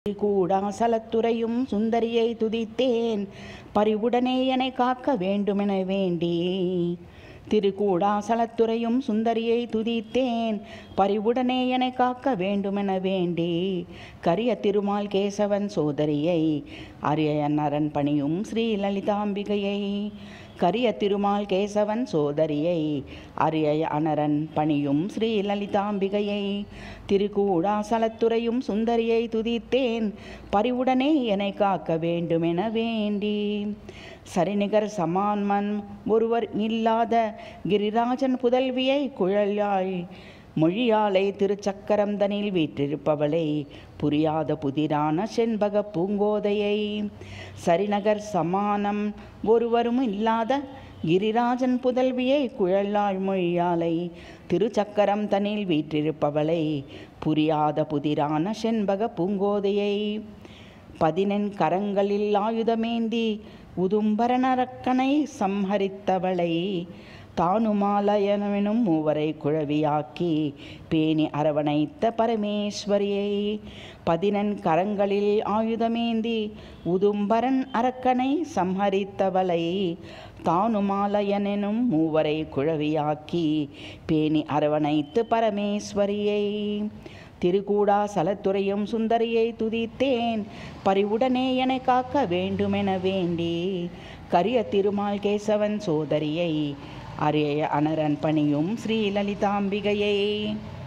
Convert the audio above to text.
கூடாசலத்துறையும் சுந்தரியை துதித்தேன் பரிவுடனே என்னை காக்க வேண்டுமென வேண்டி திருக்கூடாசலத்துறையும் சுந்தரியை துதித்தேன் பரிவுடனே என்னை காக்க வேண்டுமென வேண்டி கரிய திருமால் கேசவன் சோதரியை அரிய நரன் பணியும் ஸ்ரீ லலிதாம்பிகையை கரிய திருமால் கேசவன் சோதரியை அரிய அனரன் பணியும் ஸ்ரீ லலிதாம்பிகையை திருக்கூடாசலத்துறையும் சுந்தரியை துதித்தேன் பரிவுடனே என்னை காக்க வேண்டுமென வேண்டி சரிநிகர் சமான்மன் ஒருவர் இல்லாத கிரிராஜன் புதல்வியை குழலாய் மொழியாலை திருச்சக்கரம் தனில் வீற்றிருப்பவளை புரியாத புதிரான செண்பக பூங்கோதையை சரிநகர் சமானம் ஒருவரும் இல்லாத கிரிராஜன் புதல்வியை குழலாள் மொழியாலை திருச்சக்கரம் தனில் வீற்றிருப்பவளை புரியாத புதிரான செண்பக பூங்கோதையை பதினெண் கரங்களில் ஆயுதமேந்தி உதும்பரணரக்கனை சம்ஹரித்தவளை தானுமாலயனமெனும் மூவரை குழவியாக்கி பேணி அரவணைத்த பரமேஸ்வரியை பதினெண் கரங்களில் ஆயுதமேந்தி உதும்பரன் அரக்கனை சம்ஹரித்தவளை தானுமாலயனெனும் மூவரை குழவியாக்கி பேணி அரவணைத்து பரமேஸ்வரியை திருக்கூடா சலத்துறையும் சுந்தரியை துதித்தேன் பரிவுடனே என்னை காக்க வேண்டுமென வேண்டி கரிய திருமால் கேசவன் சோதரியை அரிய அனரன் பணியும் ஸ்ரீ லலிதாம்பிகையை